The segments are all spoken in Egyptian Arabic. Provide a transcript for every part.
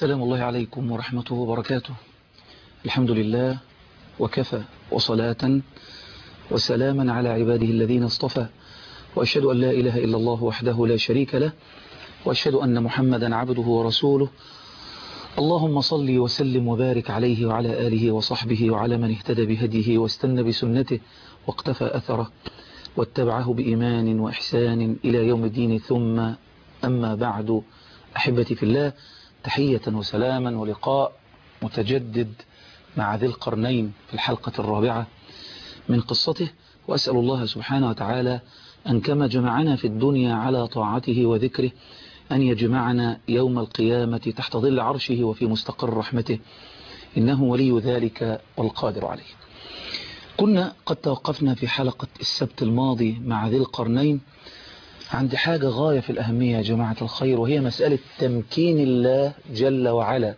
سلام الله عليكم ورحمته وبركاته الحمد لله وكفى وصلاة وسلاما على عباده الذين اصطفى وأشهد أن لا إله إلا الله وحده لا شريك له وأشهد أن محمدا عبده ورسوله اللهم صل وسلم وبارك عليه وعلى آله وصحبه وعلى من اهتدى بهديه واستنى بسنته واقتفى أثره واتبعه بإيمان وإحسان إلى يوم الدين ثم أما بعد أحبتي في الله تحية وسلاما ولقاء متجدد مع ذي القرنين في الحلقة الرابعة من قصته وأسأل الله سبحانه وتعالى أن كما جمعنا في الدنيا على طاعته وذكره أن يجمعنا يوم القيامة تحت ظل عرشه وفي مستقر رحمته إنه ولي ذلك والقادر عليه كنا قد توقفنا في حلقة السبت الماضي مع ذي القرنين عند حاجة غاية في الأهمية يا جماعة الخير وهي مسألة تمكين الله جل وعلا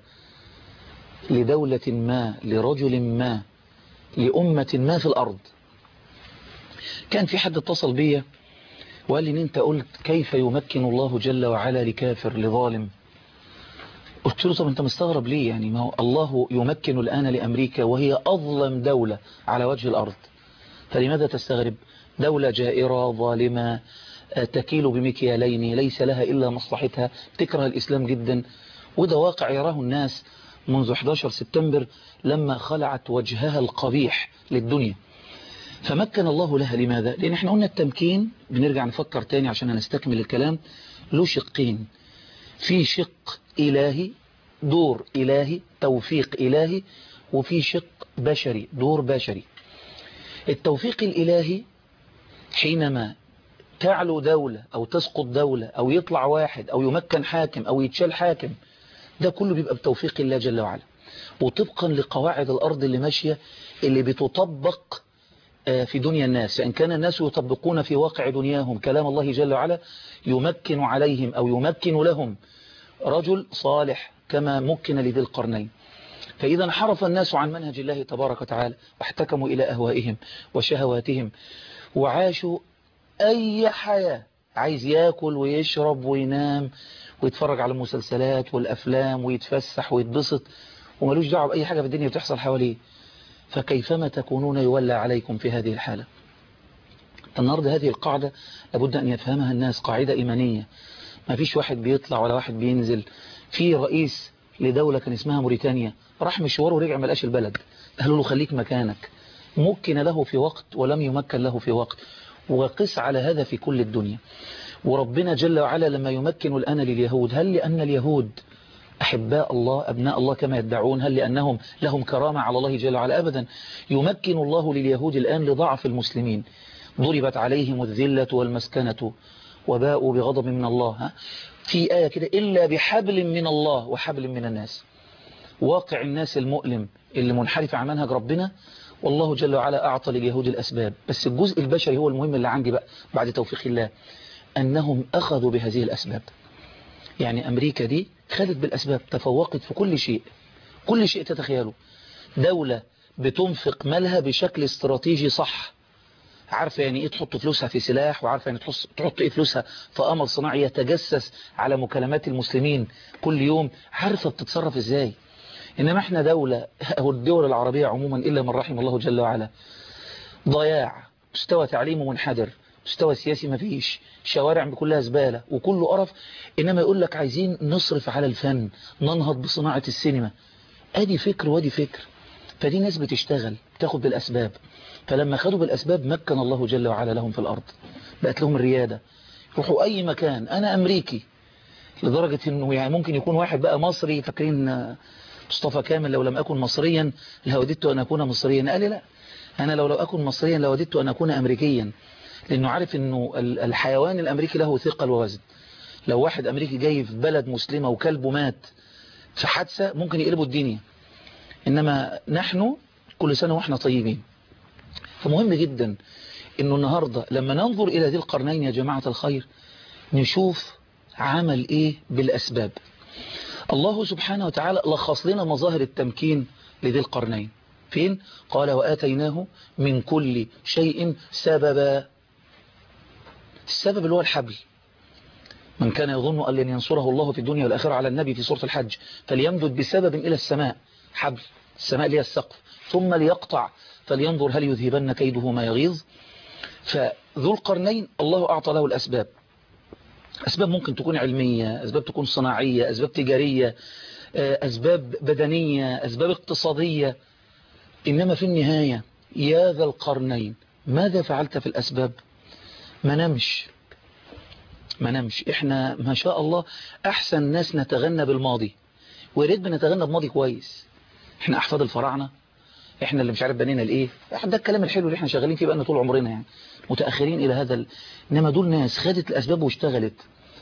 لدولة ما لرجل ما لأمة ما في الأرض كان في حد اتصل بيا وقال لي ان انت قلت كيف يمكن الله جل وعلا لكافر لظالم قلت له طب انت مستغرب ليه يعني ما هو الله يمكن الآن لأمريكا وهي أظلم دولة على وجه الأرض فلماذا تستغرب دولة جائرة ظالمة تكيل بمكيالين ليس لها إلا مصلحتها تكره الإسلام جدا وده واقع يراه الناس منذ 11 سبتمبر لما خلعت وجهها القبيح للدنيا فمكن الله لها لماذا؟ لأن احنا قلنا التمكين بنرجع نفكر تاني عشان نستكمل الكلام له شقين في شق إلهي دور إلهي توفيق إلهي وفي شق بشري دور بشري التوفيق الإلهي حينما تعلو دولة أو تسقط دولة أو يطلع واحد أو يمكن حاكم أو يتشال حاكم ده كله بيبقى بتوفيق الله جل وعلا وطبقا لقواعد الأرض اللي ماشية اللي بتطبق في دنيا الناس فإن كان الناس يطبقون في واقع دنياهم كلام الله جل وعلا يمكن عليهم أو يمكن لهم رجل صالح كما مكن لذي القرنين فإذا انحرف الناس عن منهج الله تبارك وتعالى واحتكموا إلى أهوائهم وشهواتهم وعاشوا أي حياة عايز ياكل ويشرب وينام ويتفرج على المسلسلات والأفلام ويتفسح ويتبسط وملوش دعوه بأي حاجة في الدنيا بتحصل حواليه فكيفما تكونون يولى عليكم في هذه الحالة النهاردة هذه القاعدة لابد أن يفهمها الناس قاعدة إيمانية ما فيش واحد بيطلع ولا واحد بينزل في رئيس لدولة كان اسمها موريتانيا راح مشوار ورجع ما لقاش البلد قالوا له خليك مكانك مكن له في وقت ولم يمكن له في وقت وقس على هذا في كل الدنيا وربنا جل وعلا لما يمكن الآن لليهود هل لأن اليهود أحباء الله أبناء الله كما يدعون هل لأنهم لهم كرامة على الله جل وعلا أبدا يمكن الله لليهود الآن لضعف المسلمين ضربت عليهم الذلة والمسكنة وباءوا بغضب من الله ها؟ في آية كده إلا بحبل من الله وحبل من الناس واقع الناس المؤلم اللي منحرف عن منهج ربنا والله جل وعلا أعطى لليهود الأسباب بس الجزء البشري هو المهم اللي عندي بقى بعد توفيق الله أنهم أخذوا بهذه الأسباب يعني أمريكا دي خدت بالأسباب تفوقت في كل شيء كل شيء تتخيله دولة بتنفق مالها بشكل استراتيجي صح عارفة يعني ايه تحط فلوسها في سلاح وعارفة يعني تحط ايه فلوسها في قمر صناعي يتجسس على مكالمات المسلمين كل يوم عارفة بتتصرف ازاي انما احنا دولة او الدول العربية عموما الا من رحم الله جل وعلا ضياع مستوى تعليمه منحدر مستوى سياسي ما فيش شوارع كلها زبالة وكله قرف إنما يقول لك عايزين نصرف على الفن ننهض بصناعة السينما ادي فكر وادي فكر فدي ناس بتشتغل بتاخد بالأسباب فلما خدوا بالأسباب مكن الله جل وعلا لهم في الأرض بقت لهم الريادة يروحوا أي مكان أنا أمريكي لدرجة أنه يعني ممكن يكون واحد بقى مصري فاكرين مصطفى كامل لو لم أكن مصريا لوددت أن أكون مصريا قال لي لا أنا لو لو أكن مصريا لوددت أن أكون أمريكيا لأنه عارف أنه الحيوان الأمريكي له ثقل ووزن لو واحد أمريكي جاي في بلد مسلمة وكلبه مات في حادثة ممكن يقلبوا الدنيا إنما نحن كل سنة وإحنا طيبين فمهم جدا أنه النهاردة لما ننظر إلى ذي القرنين يا جماعة الخير نشوف عمل إيه بالأسباب الله سبحانه وتعالى لخص لنا مظاهر التمكين لذي القرنين فين؟ قال وآتيناه من كل شيء سببا السبب اللي هو الحبل من كان يظن أن لن ينصره الله في الدنيا والآخرة على النبي في سورة الحج فليمدد بسبب إلى السماء حبل السماء ليها السقف ثم ليقطع فلينظر هل يذهبن كيده ما يغيظ فذو القرنين الله أعطى له الأسباب أسباب ممكن تكون علمية أسباب تكون صناعية أسباب تجارية أسباب بدنية أسباب اقتصادية إنما في النهاية يا ذا القرنين ماذا فعلت في الأسباب ما نمش ما نمش إحنا ما شاء الله أحسن ناس نتغنى بالماضي ويريد بنتغنى بماضي كويس إحنا أحفاد الفراعنة إحنا اللي مش عارف بنينا الإيه ده الكلام الحلو اللي إحنا شغالين فيه بقالنا طول عمرنا يعني متأخرين إلى هذا ال... إنما دول ناس خدت الأسباب واشتغلت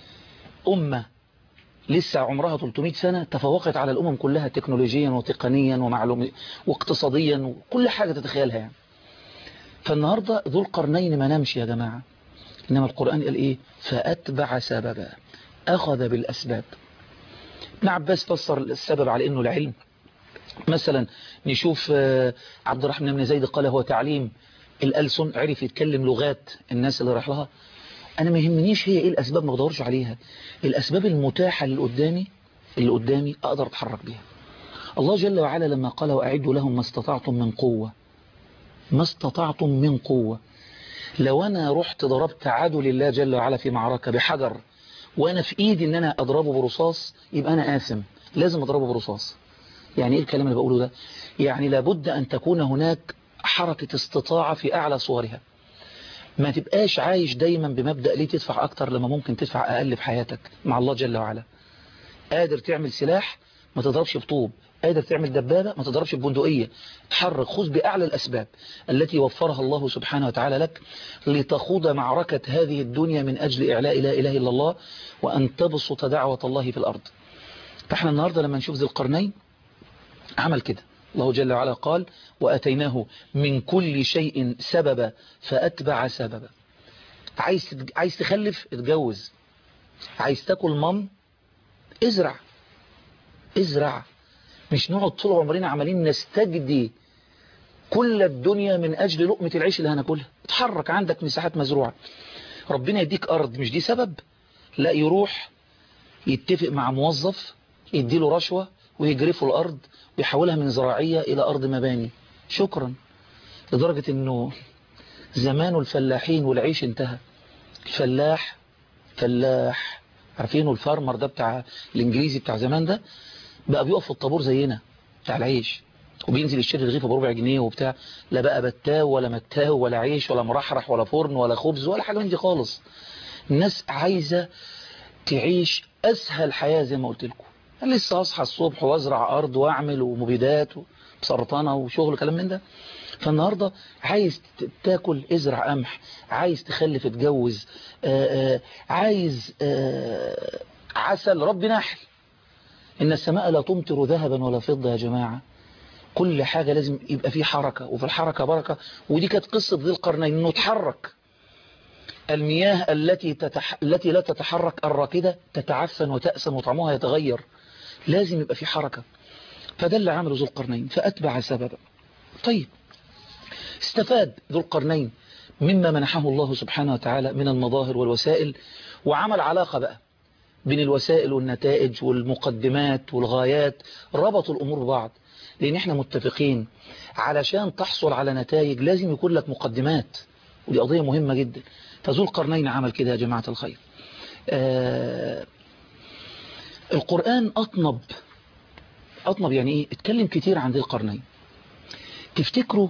أمة لسه عمرها 300 سنة تفوقت على الأمم كلها تكنولوجيا وتقنيا ومعلوميا واقتصاديا وكل حاجة تتخيلها يعني فالنهاردة ذو القرنين ما نمشي يا جماعة إنما القرآن قال إيه فأتبع سببا أخذ بالأسباب ابن عباس فسر السبب على إنه العلم مثلا نشوف عبد الرحمن بن زيد قال هو تعليم الألسن عرف يتكلم لغات الناس اللي راح لها أنا ما يهمنيش هي إيه الأسباب ما بدورش عليها الأسباب المتاحة اللي قدامي اللي قدامي أقدر أتحرك بها الله جل وعلا لما قال وأعدوا لهم ما استطعتم من قوة ما استطعتم من قوة لو أنا رحت ضربت عدو لله جل وعلا في معركة بحجر وأنا في إيدي أن أنا أضربه برصاص يبقى أنا آثم لازم أضربه برصاص يعني إيه الكلام اللي بقوله ده يعني لابد أن تكون هناك حركة استطاعة في أعلى صورها ما تبقاش عايش دايما بمبدأ ليه تدفع أكتر لما ممكن تدفع أقل في حياتك مع الله جل وعلا قادر تعمل سلاح ما تضربش بطوب قادر تعمل دبابة ما تضربش ببندقية تحرك خذ بأعلى الأسباب التي وفرها الله سبحانه وتعالى لك لتخوض معركة هذه الدنيا من أجل إعلاء لا إله إلا الله وأن تبسط دعوة الله في الأرض فاحنا النهاردة لما نشوف ذي القرنين عمل كده الله جل وعلا قال وأتيناه من كل شيء سببا فأتبع سببا عايز عايز تخلف اتجوز عايز تاكل مام ازرع ازرع مش نقعد طول عمرنا عمالين نستجدي كل الدنيا من أجل لقمة العيش اللي هناكلها اتحرك عندك مساحات مزروعة ربنا يديك أرض مش دي سبب لا يروح يتفق مع موظف يديله رشوة ويجرفوا الأرض ويحولها من زراعية إلى أرض مباني شكرا لدرجة أنه زمان الفلاحين والعيش انتهى الفلاح فلاح عارفينه الفارمر ده بتاع الإنجليزي بتاع زمان ده بقى بيقف في الطابور زينا بتاع العيش وبينزل يشتري رغيفه بربع جنيه وبتاع لا بقى بتاو ولا متاو ولا عيش ولا مرحرح ولا فرن ولا خبز ولا حاجة من دي خالص الناس عايزة تعيش أسهل حياة زي ما قلت لكم لسه أصحى الصبح وأزرع أرض وأعمل ومبيدات وسرطانة وشغل كلام من ده فالنهاردة عايز تاكل ازرع قمح عايز تخلف اتجوز آآ آآ عايز آآ عسل رب نحل إن السماء لا تمطر ذهبا ولا فضة يا جماعة كل حاجة لازم يبقى فيه حركة وفي الحركة بركة ودي كانت قصة ذي القرنين انه اتحرك المياه التي تتح... التي لا تتحرك الراكدة تتعفن وتأسم وطعمها يتغير لازم يبقى في حركة فده اللي عمله ذو القرنين فأتبع سببا طيب استفاد ذو القرنين مما منحه الله سبحانه وتعالى من المظاهر والوسائل وعمل علاقة بقى بين الوسائل والنتائج والمقدمات والغايات ربطوا الأمور ببعض لأن احنا متفقين علشان تحصل على نتائج لازم يكون لك مقدمات ودي قضية مهمة جدا فذو القرنين عمل كده يا جماعة الخير آه القرآن أطنب أطنب يعني إيه اتكلم كتير عن ذي القرنين تفتكروا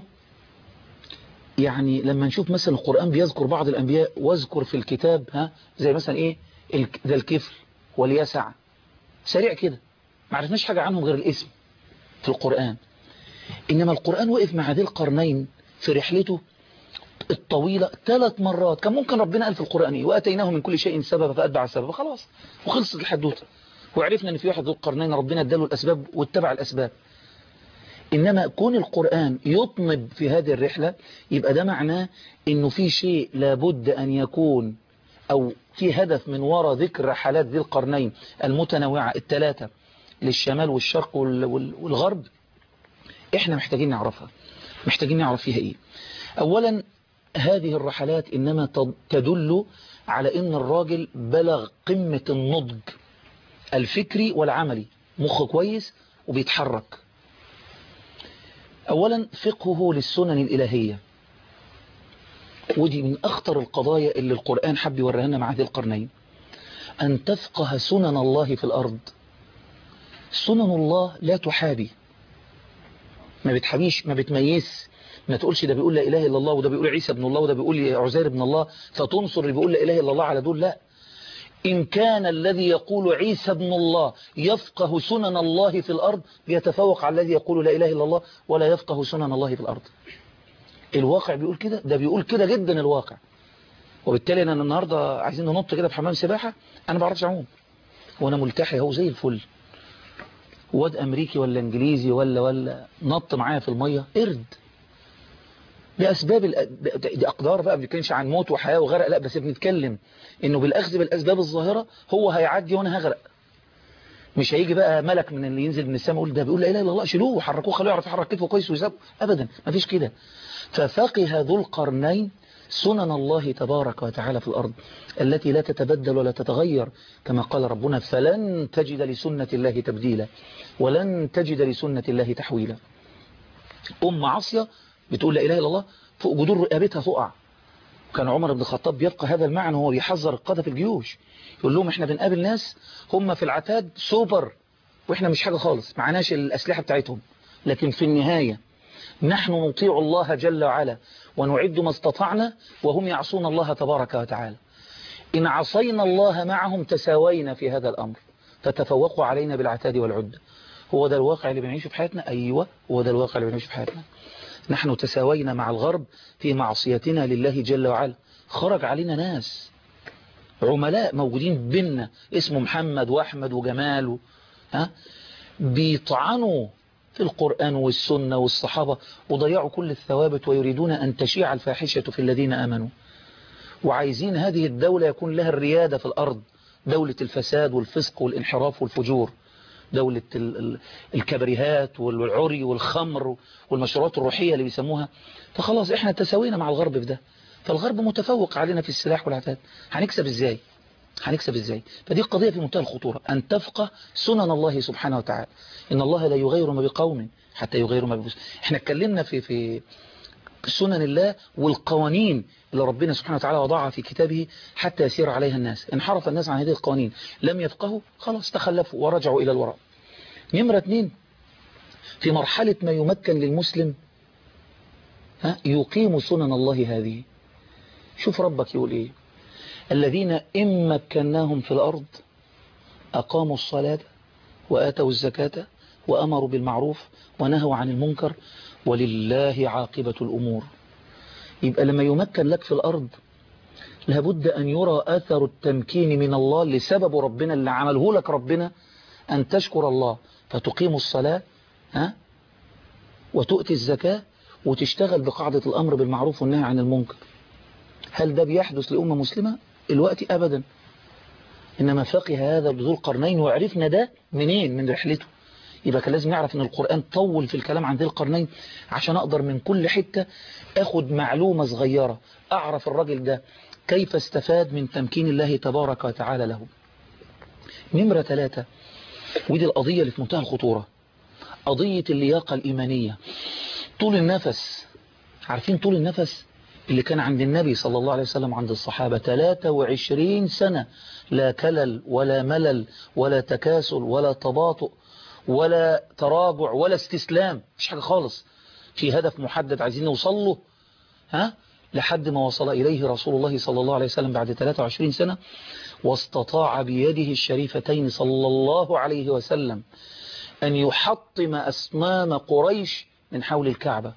يعني لما نشوف مثلا القرآن بيذكر بعض الأنبياء واذكر في الكتاب ها زي مثلا إيه ذا الكفل واليسع سريع كده ما عرفناش حاجة عنهم غير الاسم في القرآن إنما القرآن وقف مع ذي القرنين في رحلته الطويلة ثلاث مرات كان ممكن ربنا قال في القرآن إيه وأتيناه من كل شيء سبب فأتبع السبب خلاص وخلصت الحدوتة وعرفنا أن في واحد ذو القرنين ربنا اداله الأسباب واتبع الأسباب إنما كون القرآن يطنب في هذه الرحلة يبقى ده معناه إنه في شيء لابد أن يكون أو في هدف من وراء ذكر رحلات ذي القرنين المتنوعة الثلاثة للشمال والشرق والغرب إحنا محتاجين نعرفها محتاجين نعرف فيها إيه أولا هذه الرحلات إنما تدل على ان الراجل بلغ قمة النضج الفكري والعملي مخ كويس وبيتحرك اولا فقهه للسنن الالهية ودي من اخطر القضايا اللي القرآن حب يوريها لنا مع ذي القرنين ان تفقه سنن الله في الارض سنن الله لا تحابي ما بتحبيش ما بتميز ما تقولش ده بيقول لا إله إلا الله وده بيقول عيسى ابن الله وده بيقول عزير ابن الله فتنصر اللي بيقول لا إله إلا الله على دول لا إن كان الذي يقول عيسى ابن الله يفقه سنن الله في الأرض بيتفوق على الذي يقول لا إله إلا الله ولا يفقه سنن الله في الأرض الواقع بيقول كده ده بيقول كده جدا الواقع وبالتالي أنا النهاردة عايزين ننط كده في حمام سباحة أنا ما بعرفش أعوم وأنا ملتحي هو زي الفل واد أمريكي ولا إنجليزي ولا ولا نط معايا في المية قرد بأسباب دي أقدار بقى ما بنتكلمش عن موت وحياة وغرق لا بس بنتكلم إنه بالأخذ بالأسباب الظاهرة هو هيعدي وأنا هغرق مش هيجي بقى ملك من اللي ينزل من السماء يقول ده بيقول لا إله إلا الله شيلوه وحركوه خلوه يعرف يحرك كتفه كويس ويسابه أبدا ما فيش كده ففقه ذو القرنين سنن الله تبارك وتعالى في الأرض التي لا تتبدل ولا تتغير كما قال ربنا فلن تجد لسنة الله تبديلا ولن تجد لسنة الله تحويلا أم عصية بتقول لا إله إلا الله فوق جدور رقبتها تقع كان عمر بن الخطاب بيبقى هذا المعنى وهو بيحذر القادة في الجيوش يقول لهم احنا بنقابل ناس هم في العتاد سوبر واحنا مش حاجة خالص معناش الأسلحة بتاعتهم لكن في النهاية نحن نطيع الله جل وعلا ونعد ما استطعنا وهم يعصون الله تبارك وتعالى إن عصينا الله معهم تساوينا في هذا الأمر فتفوقوا علينا بالعتاد والعدة هو ده الواقع اللي بنعيشه في حياتنا أيوة هو ده الواقع اللي بنعيشه في حياتنا نحن تساوينا مع الغرب في معصيتنا لله جل وعلا خرج علينا ناس عملاء موجودين بيننا اسمه محمد وأحمد وجمال و... ها بيطعنوا في القرآن والسنة والصحابة وضيعوا كل الثوابت ويريدون أن تشيع الفاحشة في الذين آمنوا وعايزين هذه الدولة يكون لها الريادة في الأرض دولة الفساد والفسق والانحراف والفجور دولة الكبريهات والعري والخمر والمشروعات الروحية اللي بيسموها فخلاص احنا تساوينا مع الغرب في ده فالغرب متفوق علينا في السلاح والعتاد هنكسب ازاي هنكسب ازاي فدي قضية في منتهى الخطورة ان تفقه سنن الله سبحانه وتعالى ان الله لا يغير ما بقوم حتى يغيروا ما بنفسهم احنا اتكلمنا في في سنن الله والقوانين اللي ربنا سبحانه وتعالى وضعها في كتابه حتى يسير عليها الناس انحرف الناس عن هذه القوانين لم يفقهوا خلاص تخلفوا ورجعوا إلى الوراء نمرة اثنين في مرحلة ما يمكن للمسلم ها يقيم سنن الله هذه شوف ربك يقول ايه الذين إن مكناهم في الأرض أقاموا الصلاة وآتوا الزكاة وأمروا بالمعروف ونهوا عن المنكر ولله عاقبة الأمور يبقى لما يمكن لك في الأرض لابد أن يرى أثر التمكين من الله لسبب ربنا اللي عمله لك ربنا أن تشكر الله فتقيم الصلاة ها وتؤتي الزكاة وتشتغل بقاعدة الأمر بالمعروف والنهي عن المنكر هل ده بيحدث لأمة مسلمة؟ الوقت أبدا إنما فقه هذا بذو القرنين وعرفنا ده منين من رحلته يبقى كان لازم نعرف ان القرآن طول في الكلام عن ذي القرنين عشان اقدر من كل حتة اخد معلومة صغيرة اعرف الراجل ده كيف استفاد من تمكين الله تبارك وتعالى له نمرة ثلاثة ودي القضية اللي في منتهى الخطورة قضية اللياقة الإيمانية طول النفس عارفين طول النفس اللي كان عند النبي صلى الله عليه وسلم عند الصحابة 23 سنة لا كلل ولا ملل ولا تكاسل ولا تباطؤ ولا تراجع ولا استسلام مش حاجة خالص في هدف محدد عايزين نوصل له ها لحد ما وصل إليه رسول الله صلى الله عليه وسلم بعد 23 سنة واستطاع بيده الشريفتين صلى الله عليه وسلم أن يحطم أسنام قريش من حول الكعبة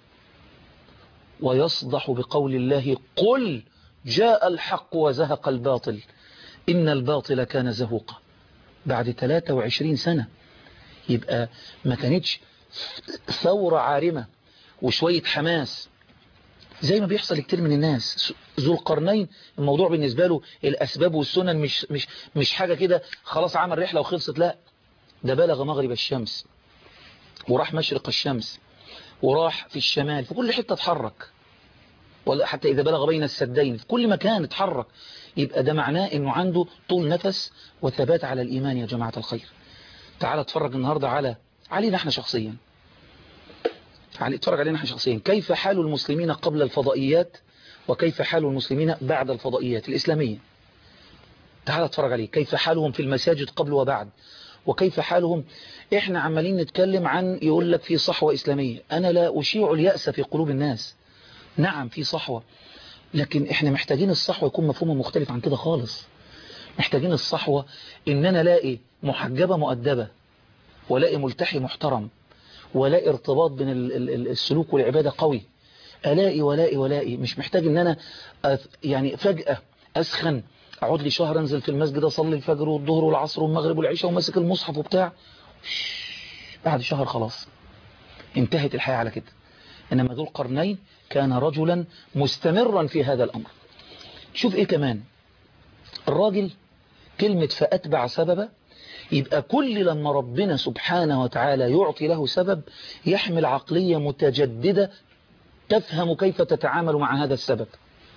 ويصدح بقول الله قل جاء الحق وزهق الباطل إن الباطل كان زهوقا بعد 23 سنة يبقى ما كانتش ثورة عارمة وشوية حماس زي ما بيحصل كتير من الناس ذو القرنين الموضوع بالنسبة له الأسباب والسنن مش, مش, مش حاجة كده خلاص عمل رحلة وخلصت لا ده بلغ مغرب الشمس وراح مشرق الشمس وراح في الشمال في كل حتة اتحرك ولا حتى إذا بلغ بين السدين في كل مكان اتحرك يبقى ده معناه انه عنده طول نفس وثبات على الايمان يا جماعة الخير تعال اتفرج النهاردة على علينا احنا شخصيا علي اتفرج علينا احنا شخصيا كيف حال المسلمين قبل الفضائيات وكيف حال المسلمين بعد الفضائيات الإسلامية تعال اتفرج عليه كيف حالهم في المساجد قبل وبعد وكيف حالهم احنا عمالين نتكلم عن يقول لك في صحوة إسلامية أنا لا أشيع اليأس في قلوب الناس نعم في صحوة لكن احنا محتاجين الصحوة يكون مفهومه مختلف عن كده خالص محتاجين الصحوة ان انا الاقي محجبة مؤدبة ولاقي ملتحي محترم ولاقي ارتباط بين السلوك والعبادة قوي الاقي ولاقي ولاقي مش محتاج ان انا يعني فجأة اسخن اقعد لي شهر انزل في المسجد اصلي الفجر والظهر والعصر والمغرب والعشاء وماسك المصحف وبتاع بعد شهر خلاص انتهت الحياة على كده انما ذو القرنين كان رجلا مستمرا في هذا الامر شوف ايه كمان الراجل كلمة فأتبع سببا يبقى كل لما ربنا سبحانه وتعالى يعطي له سبب يحمل عقلية متجددة تفهم كيف تتعامل مع هذا السبب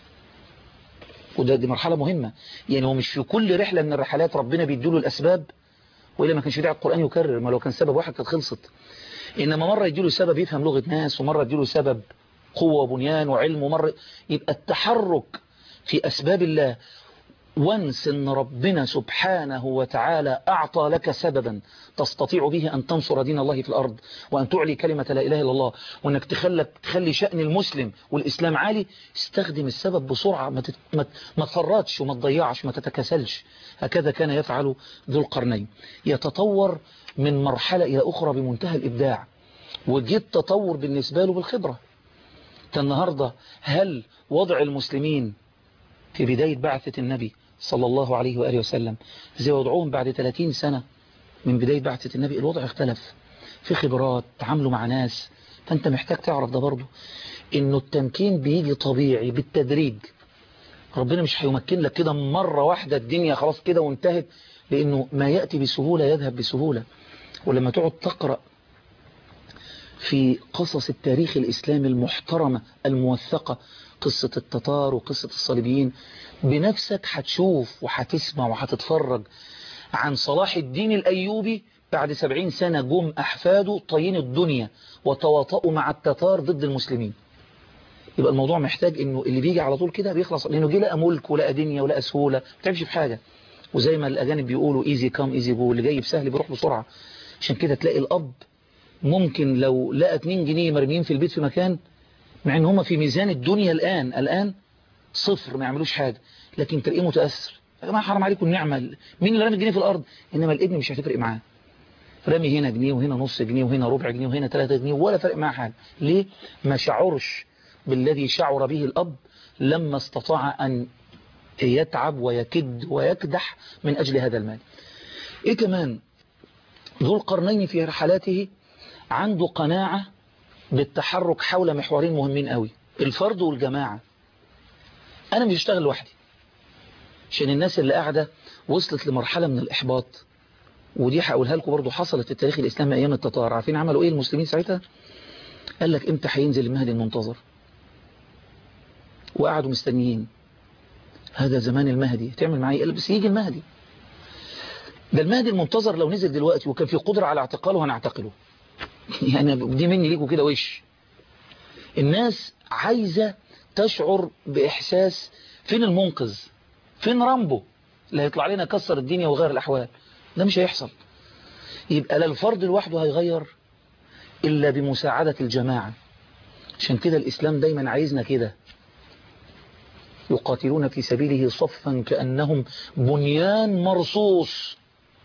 وده دي مرحلة مهمة يعني هو مش في كل رحلة من الرحلات ربنا بيديله الأسباب وإلا ما كانش داعي القرآن يكرر ما لو كان سبب واحد كانت خلصت إنما مرة يديله سبب يفهم لغة ناس ومرة يديله سبب قوة وبنيان وعلم ومرة يبقى التحرك في أسباب الله وانس ان ربنا سبحانه وتعالى أعطى لك سببا تستطيع به أن تنصر دين الله في الأرض وأن تعلي كلمة لا إله إلا الله وأنك تخلك تخلي شأن المسلم والإسلام عالي استخدم السبب بسرعة ما, تت... ما... ما تفرطش وما تضيعش ما تتكسلش هكذا كان يفعل ذو القرنين يتطور من مرحلة إلى أخرى بمنتهى الإبداع وجد تطور بالنسبة له بالخبرة النهاردة هل وضع المسلمين في بداية بعثة النبي صلى الله عليه وآله وسلم زي وضعهم بعد 30 سنة من بداية بعثة النبي الوضع اختلف في خبرات تعاملوا مع ناس فأنت محتاج تعرف ده برضه إنه التمكين بيجي طبيعي بالتدريج ربنا مش هيمكن لك كده مرة واحدة الدنيا خلاص كده وانتهت لأنه ما يأتي بسهولة يذهب بسهولة ولما تقعد تقرأ في قصص التاريخ الإسلامي المحترمة الموثقة قصة التتار وقصة الصليبيين بنفسك هتشوف وهتسمع وهتتفرج عن صلاح الدين الأيوبي بعد سبعين سنة جم أحفاده طين الدنيا وتواطؤوا مع التتار ضد المسلمين يبقى الموضوع محتاج انه اللي بيجي على طول كده بيخلص لانه جه لقى ملك ولقى دنيا ولقى سهولة ما بتعملش في حاجة وزي ما الاجانب بيقولوا ايزي كام ايزي جو اللي جاي بسهل بيروح بسرعة عشان كده تلاقي الاب ممكن لو لقى 2 جنيه مرميين في البيت في مكان مع ان هم في ميزان الدنيا الآن الآن صفر ما يعملوش حاجة لكن تلاقيه متأثر يا جماعه حرام عليكم النعمة مين اللي رامي الجنيه في الأرض إنما الابن مش هتفرق معاه رامي هنا جنيه وهنا نص جنيه وهنا ربع جنيه وهنا 3 جنيه ولا فرق معاه حاجة ليه ما شعرش بالذي شعر به الأب لما استطاع أن يتعب ويكد ويكدح من أجل هذا المال إيه كمان ذو القرنين في رحلاته عنده قناعة بالتحرك حول محورين مهمين قوي الفرد والجماعة أنا مش هشتغل لوحدي عشان الناس اللي قاعدة وصلت لمرحلة من الإحباط ودي هقولها لكم برضو حصلت في التاريخ الإسلامي أيام التتار عارفين عملوا إيه المسلمين ساعتها قال لك إمتى هينزل المهدي المنتظر وقعدوا مستنيين هذا زمان المهدي تعمل معي قال بس يجي المهدي ده المهدي المنتظر لو نزل دلوقتي وكان في قدرة على اعتقاله هنعتقله يعني دي مني ليكوا كده وش الناس عايزة تشعر بإحساس فين المنقذ فين رامبو اللي هيطلع لنا كسر الدنيا وغير الأحوال ده مش هيحصل يبقى لا الفرد لوحده هيغير إلا بمساعدة الجماعة عشان كده الإسلام دايما عايزنا كده يقاتلون في سبيله صفا كأنهم بنيان مرصوص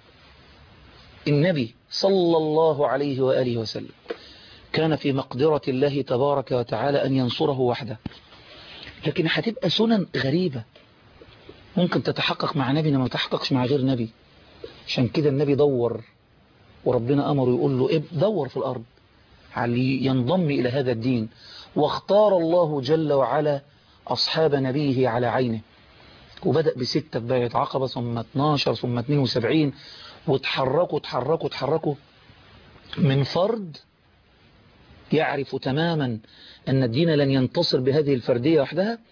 النبي صلى الله عليه وآله وسلم كان في مقدرة الله تبارك وتعالى أن ينصره وحده لكن هتبقى سنن غريبة ممكن تتحقق مع نبي ما تحققش مع غير نبي عشان كده النبي دور وربنا أمره يقول له إيه دور في الأرض علي ينضم إلى هذا الدين واختار الله جل وعلا أصحاب نبيه على عينه وبدأ بستة بيعة عقبة ثم 12 ثم 72 وتحركوا تحركوا تحركوا من فرد يعرف تماما أن الدين لن ينتصر بهذه الفردية وحدها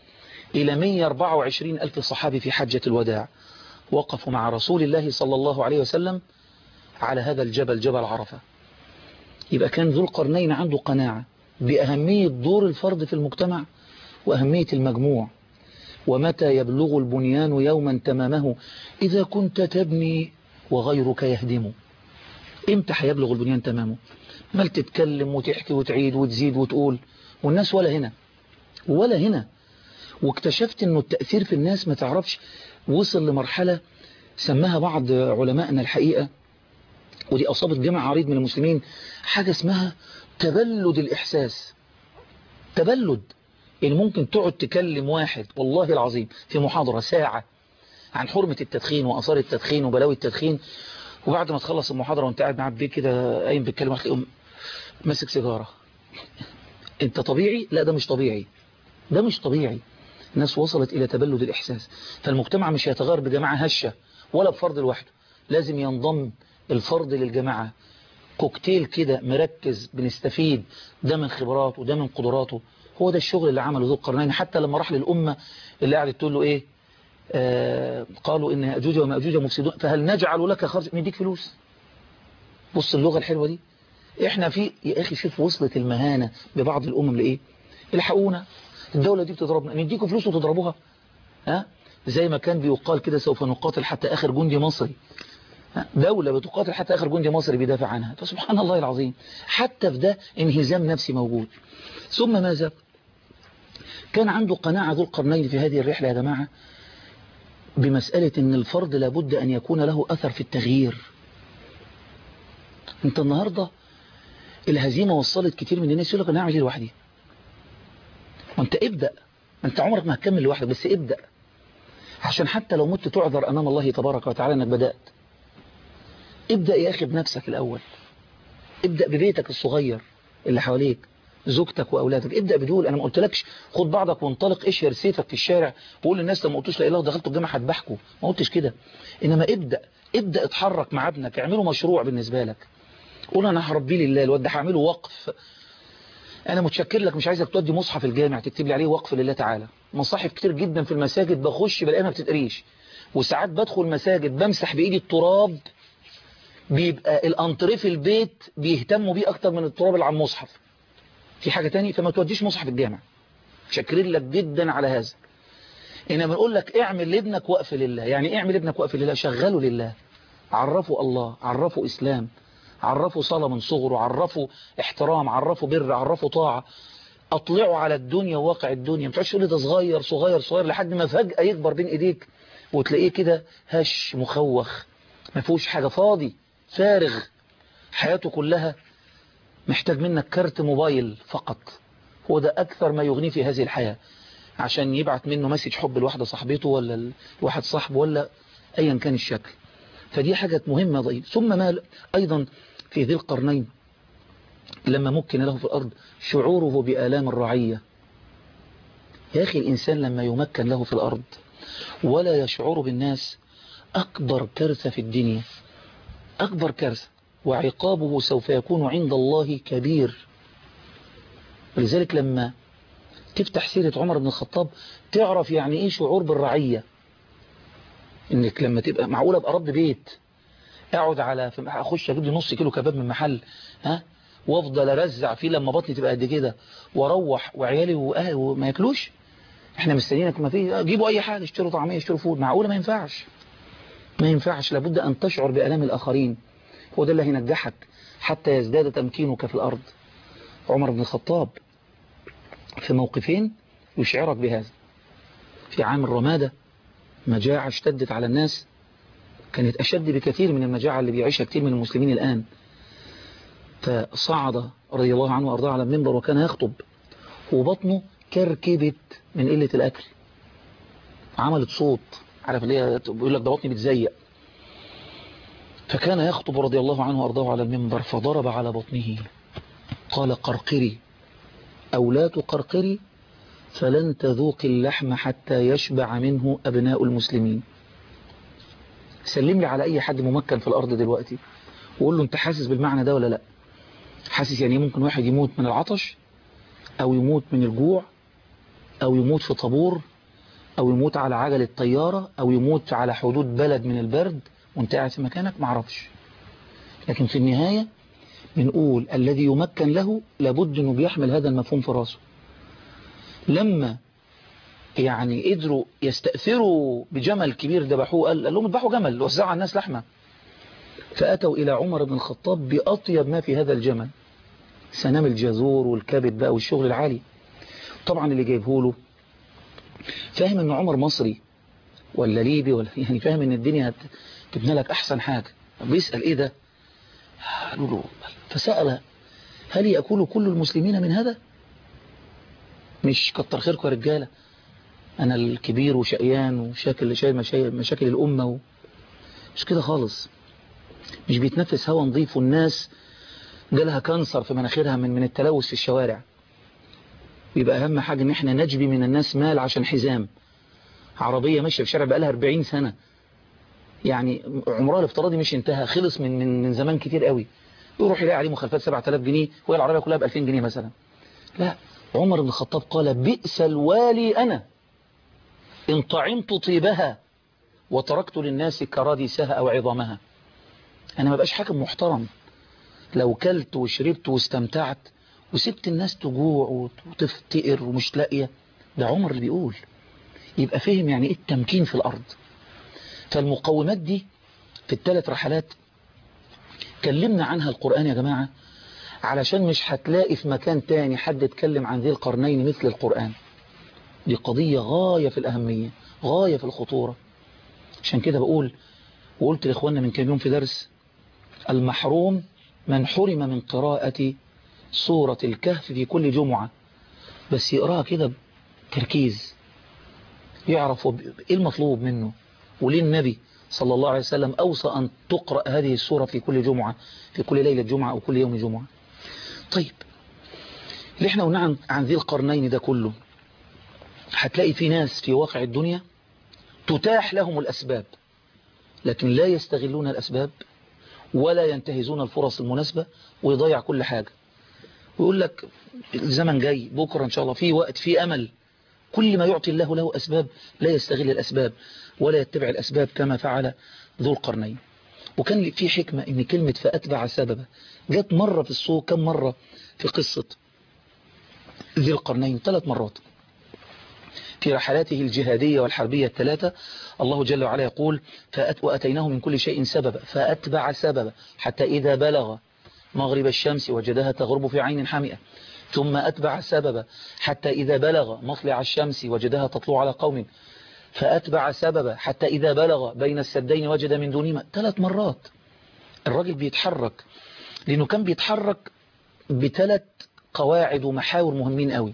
إلى 124 ألف صحابي في حجة الوداع وقفوا مع رسول الله صلى الله عليه وسلم على هذا الجبل جبل عرفة يبقى كان ذو القرنين عنده قناعة بأهمية دور الفرد في المجتمع وأهمية المجموع ومتى يبلغ البنيان يوما تمامه إذا كنت تبني وغيرك يهدم امتى هيبلغ البنيان تمامه مال تتكلم وتحكي وتعيد وتزيد وتقول والناس ولا هنا ولا هنا واكتشفت انه التأثير في الناس ما تعرفش وصل لمرحلة سماها بعض علمائنا الحقيقة ودي أصابت جمع عريض من المسلمين حاجة اسمها تبلد الإحساس تبلد يعني ممكن تقعد تكلم واحد والله العظيم في محاضرة ساعة عن حرمة التدخين وأثار التدخين وبلاوي التدخين وبعد ما تخلص المحاضرة وانت قاعد معاه بيه كده قايم بيتكلم هتلاقيهم ماسك سيجارة انت طبيعي لا ده مش طبيعي ده مش طبيعي الناس وصلت إلى تبلد الإحساس فالمجتمع مش هيتغير بجماعة هشة ولا بفرد لوحده لازم ينضم الفرد للجماعة كوكتيل كده مركز بنستفيد ده من خبراته وده من قدراته هو ده الشغل اللي عمله ذو القرنين حتى لما راح للأمة اللي قاعدة تقول له إيه آه قالوا إن يأجوج ومأجوج مفسدون فهل نجعل لك خرج نديك فلوس بص اللغة الحلوة دي احنا في يا أخي شوف وصلت المهانة ببعض الأمم لإيه الحقونا الدولة دي بتضربنا نديكوا فلوس وتضربوها ها زي ما كان بيقال كده سوف نقاتل حتى آخر جندي مصري دولة بتقاتل حتى آخر جندي مصري بيدافع عنها فسبحان الله العظيم حتى في ده انهزام نفسي موجود ثم ماذا كان عنده قناعة ذو القرنين في هذه الرحلة يا جماعة بمسألة ان الفرد لابد ان يكون له اثر في التغيير انت النهاردة الهزيمة وصلت كتير من الناس يقول لك انا هعمل ايه لوحدي وانت ابدأ انت عمرك ما هتكمل لوحدك بس ابدأ عشان حتى لو مت تعذر امام الله تبارك وتعالى انك بدأت ابدأ يا اخي بنفسك الاول ابدأ ببيتك الصغير اللي حواليك زوجتك واولادك ابدأ بدول انا ما قلتلكش خد بعضك وانطلق اشهر سيفك في الشارع وقول للناس لما قلتوش لا اله دخلتوا الجامعه هتبحكوا ما قلتش كده انما ابدأ ابدأ اتحرك مع ابنك اعمله مشروع بالنسبة لك قول انا هربيه لله الواد ده هعمله وقف انا متشكر لك مش عايزك تودي مصحف الجامع تكتب لي عليه وقف لله تعالى مصاحف كتير جدا في المساجد بخش بلاقيها ما بتتقريش وساعات بدخل مساجد بمسح بايدي التراب بيبقى الانتريه في البيت بيهتموا بيه اكتر من التراب اللي على المصحف في حاجة تاني فما توديش مصحف الجامع شاكرين لك جدا على هذا انما بنقول لك اعمل لابنك وقف لله يعني اعمل ابنك وقف لله شغله لله عرفوا الله عرفوا اسلام عرفوا صلاة من صغره عرفوا احترام عرفوا بر عرفوا طاعة اطلعوا على الدنيا وواقع الدنيا ما تقعدش تقول ده صغير صغير صغير لحد ما فجأة يكبر بين ايديك وتلاقيه كده هش مخوخ ما فيهوش حاجة فاضي فارغ حياته كلها محتاج منك كارت موبايل فقط هو ده أكثر ما يغنيه في هذه الحياة عشان يبعت منه مسج حب لواحدة صاحبته ولا لواحد صاحبه ولا أيا كان الشكل فدي حاجة مهمة ضئيل ثم ما أيضا في ذي القرنين لما مكن له في الأرض شعوره بآلام الرعية يا أخي الإنسان لما يمكن له في الأرض ولا يشعر بالناس أكبر كارثة في الدنيا أكبر كارثة وعقابه سوف يكون عند الله كبير ولذلك لما تفتح سيرة عمر بن الخطاب تعرف يعني ايه شعور بالرعية انك لما تبقى معقولة ابقى رب بيت اقعد على اخش اجيب لي نص كيلو كباب من محل ها وافضل ارزع فيه لما بطني تبقى قد كده واروح وعيالي واهلي وما ياكلوش احنا مستنيينك ما في جيبوا اي حاجه اشتروا طعميه اشتروا فول معقوله ما ينفعش ما ينفعش لابد ان تشعر بالام الاخرين هو ده اللي هينجحك حتى يزداد تمكينك في الأرض عمر بن الخطاب في موقفين يشعرك بهذا في عام الرمادة مجاعة اشتدت على الناس كانت أشد بكثير من المجاعة اللي بيعيشها كثير من المسلمين الآن فصعد رضي الله عنه وأرضاه على المنبر وكان يخطب وبطنه كركبت من قلة الأكل عملت صوت عارف اللي بيقول لك ده بطني بتزيق فكان يخطب رضي الله عنه وأرضاه على المنبر فضرب على بطنه قال قرقري أو لا تقرقري فلن تذوق اللحم حتى يشبع منه أبناء المسلمين سلم لي على أي حد ممكن في الأرض دلوقتي وقول له أنت حاسس بالمعنى ده ولا لا حاسس يعني ممكن واحد يموت من العطش أو يموت من الجوع أو يموت في طابور أو يموت على عجلة طيارة أو يموت على حدود بلد من البرد وانت قاعد في مكانك معرفش لكن في النهاية بنقول الذي يمكن له لابد أنه بيحمل هذا المفهوم في راسه لما يعني قدروا يستأثروا بجمل كبير ذبحوه قال قال لهم اذبحوا جمل وزعوا على الناس لحمة فأتوا إلى عمر بن الخطاب بأطيب ما في هذا الجمل سنام الجزور والكبد بقى والشغل العالي طبعا اللي جايبه له فاهم ان عمر مصري ولا ليبي ولا يعني فاهم ان الدنيا تبنى لك احسن حاجة بيسأل ايه ده قالوا له فسأل هل يأكل كل المسلمين من هذا مش كتر خيركم يا رجالة انا الكبير وشقيان وشاكل شايل مشاكل الامة و... مش كده خالص مش بيتنفس هوا نظيف والناس جالها كانسر في مناخيرها من من التلوث في الشوارع بيبقى اهم حاجة ان احنا نجبي من الناس مال عشان حزام عربية ماشية في شارع بقالها 40 سنة يعني عمرها الافتراضي مش انتهى خلص من من من زمان كتير قوي يروح يلاقي عليه مخالفات 7000 جنيه وهي العربية كلها ب 2000 جنيه مثلا لا عمر بن الخطاب قال بئس الوالي أنا إن طعمت طيبها وتركت للناس كراديسها أو عظامها أنا ما بقاش حاكم محترم لو كلت وشربت واستمتعت وسبت الناس تجوع وتفتقر ومش لاقية ده عمر اللي بيقول يبقى فهم يعني ايه التمكين في الأرض فالمقومات دي في الثلاث رحلات كلمنا عنها القرآن يا جماعة علشان مش هتلاقي في مكان تاني حد اتكلم عن ذي القرنين مثل القرآن دي قضية غاية في الأهمية غاية في الخطورة عشان كده بقول وقلت لإخواننا من كام يوم في درس المحروم من حرم من قراءة سورة الكهف في كل جمعة بس يقراها كده بتركيز يعرف ايه المطلوب منه وليه النبي صلى الله عليه وسلم أوصى أن تقرأ هذه السورة في كل جمعة في كل ليلة جمعة أو كل يوم جمعة طيب اللي احنا قلنا عن, عن ذي القرنين ده كله هتلاقي في ناس في واقع الدنيا تتاح لهم الأسباب لكن لا يستغلون الأسباب ولا ينتهزون الفرص المناسبة ويضيع كل حاجة ويقول لك الزمن جاي بكرة إن شاء الله في وقت في أمل كل ما يعطي الله له أسباب لا يستغل الأسباب ولا يتبع الأسباب كما فعل ذو القرنين وكان في حكمة ان كلمة فأتبع سببا جت مرة في الصوت كم مرة في قصة ذي القرنين ثلاث مرات في رحلاته الجهادية والحربية الثلاثة الله جل وعلا يقول فأت وأتيناه من كل شيء سببا فأتبع سببا حتى إذا بلغ مغرب الشمس وجدها تغرب في عين حامئة ثم أتبع سببا حتى إذا بلغ مطلع الشمس وجدها تطلع على قوم فأتبع سببا حتى إذا بلغ بين السدين وجد من دونهما ثلاث مرات الراجل بيتحرك لأنه كان بيتحرك بثلاث قواعد ومحاور مهمين قوي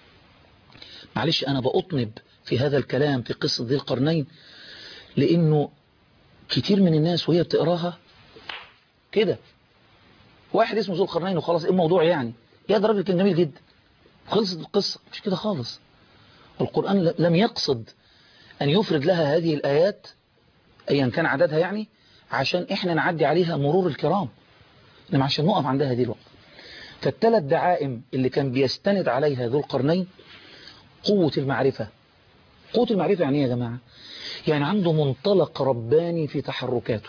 معلش أنا بأطنب في هذا الكلام في قصة ذي القرنين لأنه كتير من الناس وهي بتقراها كده واحد اسمه ذو القرنين وخلاص ايه الموضوع يعني يا ده راجل كان جميل جدا خلصت القصة مش كده خالص القرآن لم يقصد أن يفرد لها هذه الآيات أيا كان عددها يعني عشان إحنا نعدي عليها مرور الكرام إنما عشان نقف عندها هذه الوقت فالثلاث دعائم اللي كان بيستند عليها ذو القرنين قوة المعرفة قوة المعرفة يعني ايه يا جماعة يعني عنده منطلق رباني في تحركاته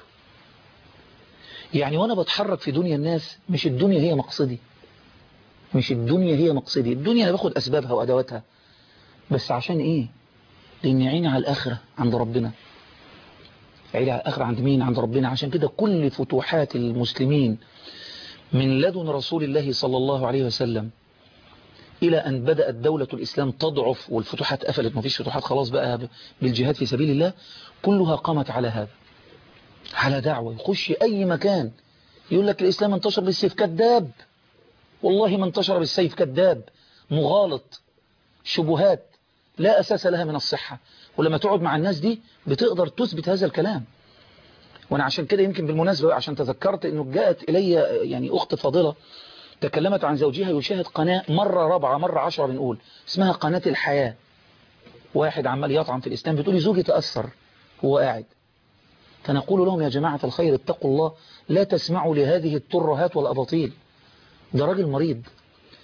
يعني وانا بتحرك في دنيا الناس مش الدنيا هي مقصدي مش الدنيا هي مقصدي الدنيا انا باخد اسبابها وادواتها بس عشان ايه لان عيني على الاخرة عند ربنا عيني على الاخرة عند مين عند ربنا عشان كده كل فتوحات المسلمين من لدن رسول الله صلى الله عليه وسلم إلى أن بدأت دولة الإسلام تضعف والفتوحات قفلت ما فيش فتوحات خلاص بقى بالجهاد في سبيل الله كلها قامت على هذا على دعوة يخش أي مكان يقول لك الإسلام انتشر بالسيف كذاب والله ما انتشر بالسيف كذاب مغالط شبهات لا أساس لها من الصحة ولما تقعد مع الناس دي بتقدر تثبت هذا الكلام وأنا عشان كده يمكن بالمناسبة عشان تذكرت أنه جاءت إلي يعني أخت فاضلة تكلمت عن زوجها يشاهد قناة مرة رابعة مرة عشرة بنقول اسمها قناة الحياة واحد عمال يطعم في الإسلام بتقولي زوجي تأثر هو قاعد فنقول لهم يا جماعة الخير اتقوا الله لا تسمعوا لهذه الترهات والأباطيل ده راجل مريض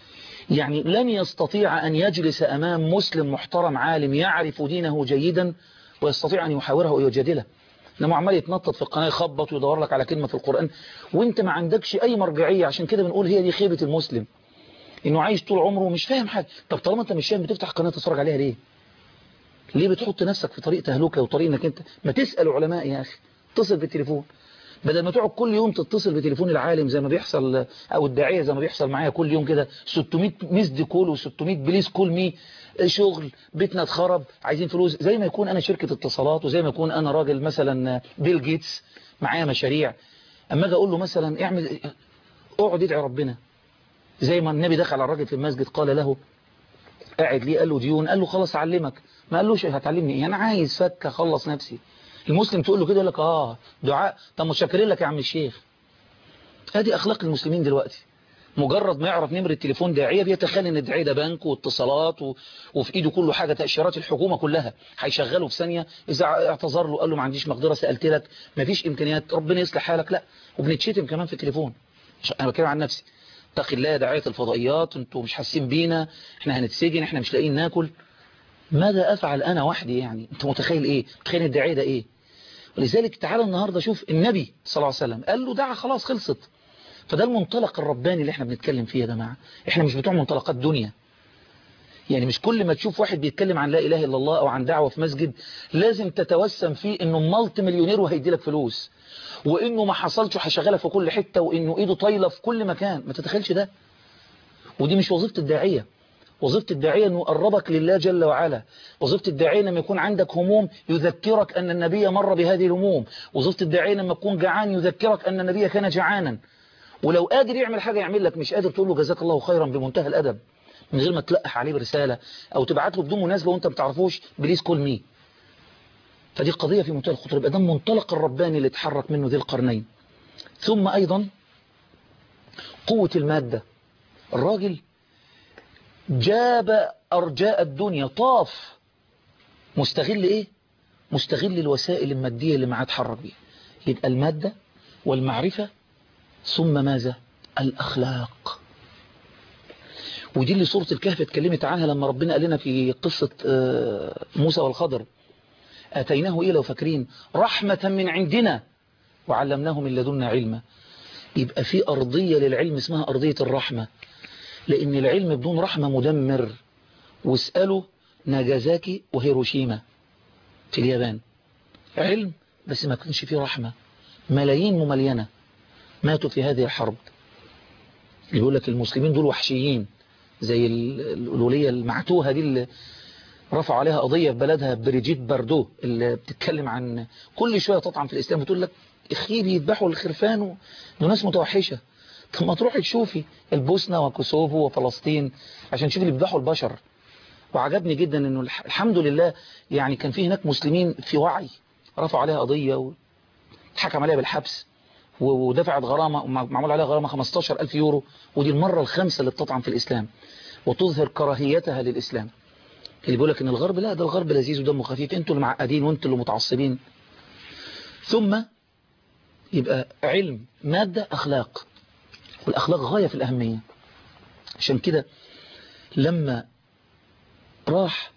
يعني لن يستطيع أن يجلس أمام مسلم محترم عالم يعرف دينه جيدا ويستطيع أن يحاوره ويجادله انما عمال يتنطط في القناة يخبط ويدور لك على كلمة في القرآن وانت ما عندكش اي مرجعية عشان كده بنقول هي دي خيبة المسلم انه عايش طول عمره ومش فاهم حاجة طب طالما انت مش فاهم بتفتح قناة تتفرج عليها ليه ليه بتحط نفسك في طريق تهلكة وطريق انك انت ما تسأل علماء يا اخي اتصل بالتليفون بدل ما تقعد كل يوم تتصل بتليفون العالم زي ما بيحصل او الداعية زي ما بيحصل معايا كل يوم كده 600 مسد كول و600 بليز كول مي شغل بيتنا اتخرب عايزين فلوس زي ما يكون انا شركة اتصالات وزي ما يكون انا راجل مثلا بيل جيتس معايا مشاريع اما اجي اقول له مثلا اعمل اقعد ادعي ربنا زي ما النبي دخل على الراجل في المسجد قال له قاعد ليه قال له ديون قال له خلاص اعلمك ما قالوش هتعلمني ايه انا عايز فك اخلص نفسي المسلم تقول له كده يقول لك اه دعاء طب متشكرين لك يا عم الشيخ ادي اخلاق المسلمين دلوقتي مجرد ما يعرف نمرة تليفون داعية بيتخيل ان الداعية ده بنك واتصالات و... وفي ايده كله حاجة تأشيرات الحكومة كلها هيشغله في ثانية اذا اعتذر له قال له ما عنديش مقدرة سألت لك ما فيش امكانيات ربنا يصلح حالك لا وبنتشتم كمان في التليفون انا بتكلم عن نفسي اتقي الله يا داعية الفضائيات انتوا مش حاسين بينا احنا هنتسجن احنا مش لاقيين ناكل ماذا افعل انا وحدي يعني انت متخيل ايه متخيل الداعية ده ايه ولذلك تعالى النهاردة شوف النبي صلى الله عليه وسلم قال له دعا خلاص خلصت فده المنطلق الرباني اللي احنا بنتكلم فيه يا جماعة احنا مش بتوع منطلقات دنيا يعني مش كل ما تشوف واحد بيتكلم عن لا إله إلا الله أو عن دعوة في مسجد لازم تتوسم فيه انه مالت مليونير وهيدي لك فلوس وانه ما حصلش وهشغلها في كل حتة وانه ايده طايلة في كل مكان ما تتخيلش ده ودي مش وظيفة الداعية وظيفة الداعية أنه يقربك لله جل وعلا وظيفة الداعية لما يكون عندك هموم يذكرك أن النبي مر بهذه الهموم وظيفة الداعية لما تكون جعان يذكرك أن النبي كان جعانا ولو قادر يعمل حاجة يعمل لك مش قادر تقول له جزاك الله خيرا بمنتهى الأدب من غير ما تلقح عليه برسالة أو تبعت له بدون مناسبة وانت ما بتعرفوش بليز كول مي فدي قضية في منتهى الخطورة يبقى ده المنطلق الرباني اللي اتحرك منه ذي القرنين ثم أيضا قوة المادة الراجل جاب أرجاء الدنيا طاف مستغل إيه؟ مستغل الوسائل المادية اللي معاه اتحرك بيها يبقى المادة والمعرفة ثم ماذا؟ الأخلاق ودي اللي سورة الكهف اتكلمت عنها لما ربنا قال لنا في قصة موسى والخضر أتيناه إيه لو فاكرين رحمة من عندنا وعلمناه من لدنا علما يبقى في أرضية للعلم اسمها أرضية الرحمة لأن العلم بدون رحمة مدمر واسألوا ناجازاكي وهيروشيما في اليابان علم بس ما كانش فيه رحمة ملايين مملينة ماتوا في هذه الحرب يقول لك المسلمين دول وحشيين زي الولية المعتوهة دي اللي رفعوا عليها قضية في بلدها بريجيت باردو اللي بتتكلم عن كل شوية تطعن في الإسلام وتقول لك اخي بيذبحوا الخرفان دول ناس متوحشة طب ما تروحي تشوفي البوسنة وكوسوفو وفلسطين عشان تشوفي اللي بيذبحوا البشر وعجبني جدا انه الحمد لله يعني كان في هناك مسلمين في وعي رفعوا عليها قضية واتحكم عليها بالحبس ودفعت غرامة معمول عليها غرامة 15 ألف يورو ودي المرة الخامسة اللي بتطعن في الإسلام وتظهر كراهيتها للإسلام اللي بيقول لك ان الغرب لا ده الغرب لذيذ ودمه خفيف انتوا اللي معقدين وانتوا اللي متعصبين ثم يبقى علم مادة أخلاق والأخلاق غاية في الأهمية عشان كده لما راح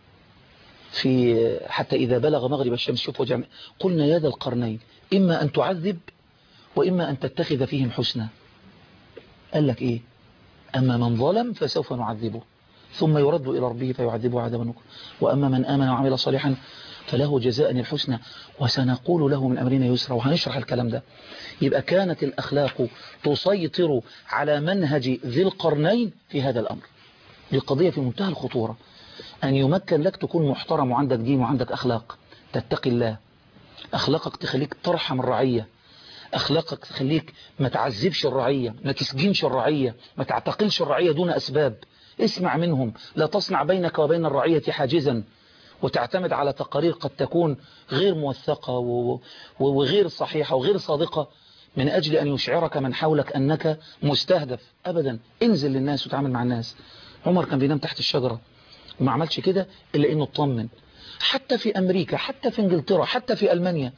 في حتى إذا بلغ مغرب الشمس شوف وجه قلنا يا ذا القرنين إما أن تعذب وإما أن تتخذ فيهم حسنا قال لك إيه أما من ظلم فسوف نعذبه ثم يرد إلى ربه فيعذبه عذابا نكرا وأما من آمن وعمل صالحا فله جزاء الحسنى وسنقول له من أمرنا يسرا وهنشرح الكلام ده يبقى كانت الأخلاق تسيطر على منهج ذي القرنين في هذا الأمر دي القضية في منتهى الخطورة أن يمكن لك تكون محترم وعندك دين وعندك أخلاق تتقي الله أخلاقك تخليك ترحم الرعية أخلاقك تخليك ما تعذبش الرعية ما تسجنش الرعية ما تعتقلش الرعية دون أسباب اسمع منهم لا تصنع بينك وبين الرعية حاجزا وتعتمد على تقارير قد تكون غير موثقة وغير صحيحة وغير صادقة من أجل أن يشعرك من حولك أنك مستهدف أبدا انزل للناس وتعامل مع الناس عمر كان بينام تحت الشجرة وما عملش كده إلا أنه اطمن حتى في أمريكا حتى في انجلترا حتى في ألمانيا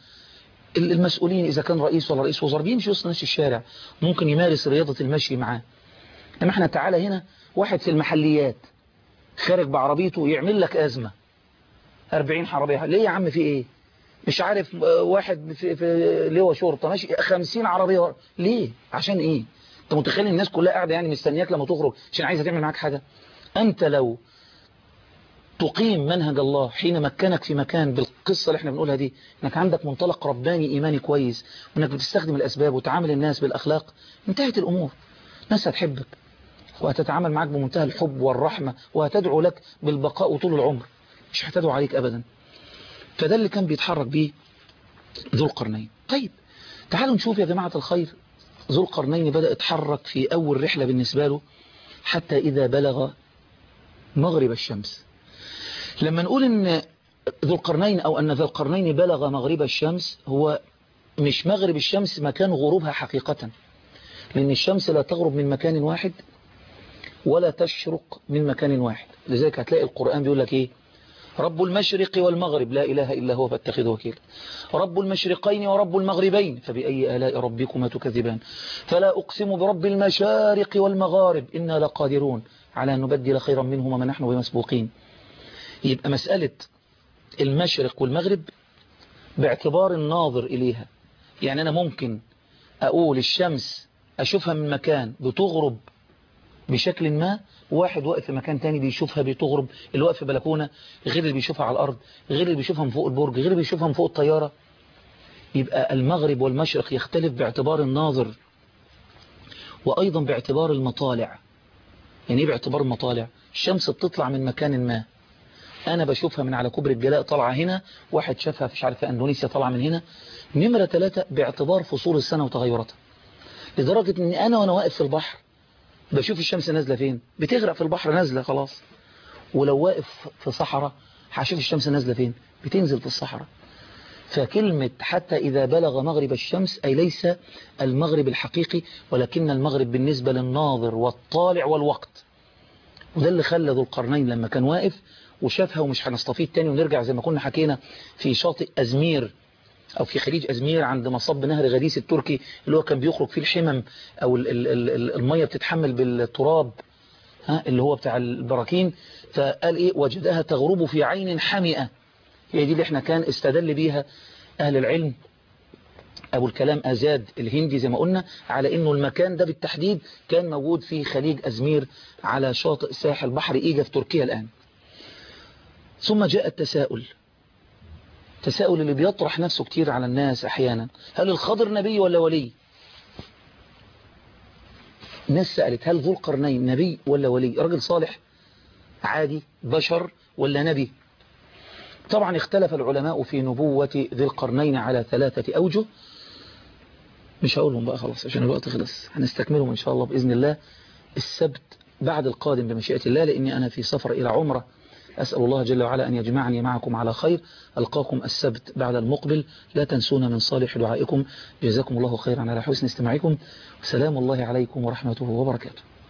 المسؤولين إذا كان رئيس ولا رئيس وزراء بيمشي وسط ناس الشارع ممكن يمارس رياضة المشي معاه انما احنا تعالى هنا واحد في المحليات خارج بعربيته يعمل لك أزمة 40 عربية ليه يا عم في ايه مش عارف واحد في, في لواء شرطة ماشي 50 عربية ليه عشان ايه انت متخيل الناس كلها قاعدة يعني مستنياك لما تخرج عشان عايزة تعمل معاك حاجة انت لو تقيم منهج الله حين مكنك في مكان بالقصة اللي احنا بنقولها دي انك عندك منطلق رباني ايماني كويس وانك بتستخدم الاسباب وتعامل الناس بالاخلاق انتهت الامور الناس هتحبك وهتتعامل معك بمنتهى الحب والرحمة وهتدعو لك بالبقاء طول العمر مش هتدعو عليك ابدا فده اللي كان بيتحرك بيه ذو القرنين طيب تعالوا نشوف يا جماعة الخير ذو القرنين بدأ يتحرك في أول رحلة بالنسبة له حتى إذا بلغ مغرب الشمس لما نقول ان ذو القرنين او ان ذو القرنين بلغ مغرب الشمس هو مش مغرب الشمس مكان غروبها حقيقة لان الشمس لا تغرب من مكان واحد ولا تشرق من مكان واحد لذلك هتلاقي القرآن بيقول لك ايه رب المشرق والمغرب لا إله إلا هو فاتخذه وكيلا رب المشرقين ورب المغربين فبأي آلاء ربكما تكذبان فلا أقسم برب المشارق والمغارب إنا لقادرون على أن نبدل خيرا منهما ما نحن بمسبوقين يبقى مسألة المشرق والمغرب باعتبار الناظر إليها يعني أنا ممكن أقول الشمس أشوفها من مكان بتغرب بشكل ما واحد واقف في مكان تاني بيشوفها بتغرب اللي واقف في بلكونة غير اللي بيشوفها على الأرض غير اللي بيشوفها من فوق البرج غير اللي بيشوفها من فوق الطيارة يبقى المغرب والمشرق يختلف باعتبار الناظر وأيضا باعتبار المطالع يعني ايه باعتبار المطالع الشمس بتطلع من مكان ما انا بشوفها من على كوبري الجلاء طالعه هنا واحد شافها مش عارف في اندونيسيا طالعه من هنا نمرة ثلاثة باعتبار فصول السنة وتغيراتها لدرجة ان انا وانا واقف في البحر بشوف الشمس نازلة فين بتغرق في البحر نازلة خلاص ولو واقف في صحراء هشوف الشمس نازلة فين بتنزل في الصحراء فكلمة حتى إذا بلغ مغرب الشمس أي ليس المغرب الحقيقي ولكن المغرب بالنسبة للناظر والطالع والوقت وده اللي خلى ذو القرنين لما كان واقف وشافها ومش هنستفيد تاني ونرجع زي ما كنا حكينا في شاطئ أزمير أو في خليج أزمير عند مصب نهر غديس التركي اللي هو كان بيخرج فيه الحمم أو ال ال ال المية بتتحمل بالتراب ها اللي هو بتاع البراكين فقال إيه وجدها تغرب في عين حمئة هي دي اللي احنا كان استدل بيها أهل العلم أبو الكلام أزاد الهندي زي ما قلنا على إنه المكان ده بالتحديد كان موجود في خليج أزمير على شاطئ ساحل بحر إيجا في تركيا الآن ثم جاء التساؤل التساؤل اللي بيطرح نفسه كتير على الناس أحيانا هل الخضر نبي ولا ولي الناس سألت هل ذو القرنين نبي ولا ولي رجل صالح عادي بشر ولا نبي طبعا اختلف العلماء في نبوة ذي القرنين على ثلاثة أوجه مش هقولهم بقى خلاص عشان الوقت خلص هنستكملهم إن شاء الله بإذن الله السبت بعد القادم بمشيئة الله لأني أنا في سفر إلى عمرة أسأل الله جل وعلا أن يجمعني معكم على خير ألقاكم السبت بعد المقبل لا تنسونا من صالح دعائكم جزاكم الله خيرا على حسن استماعكم وسلام الله عليكم ورحمته وبركاته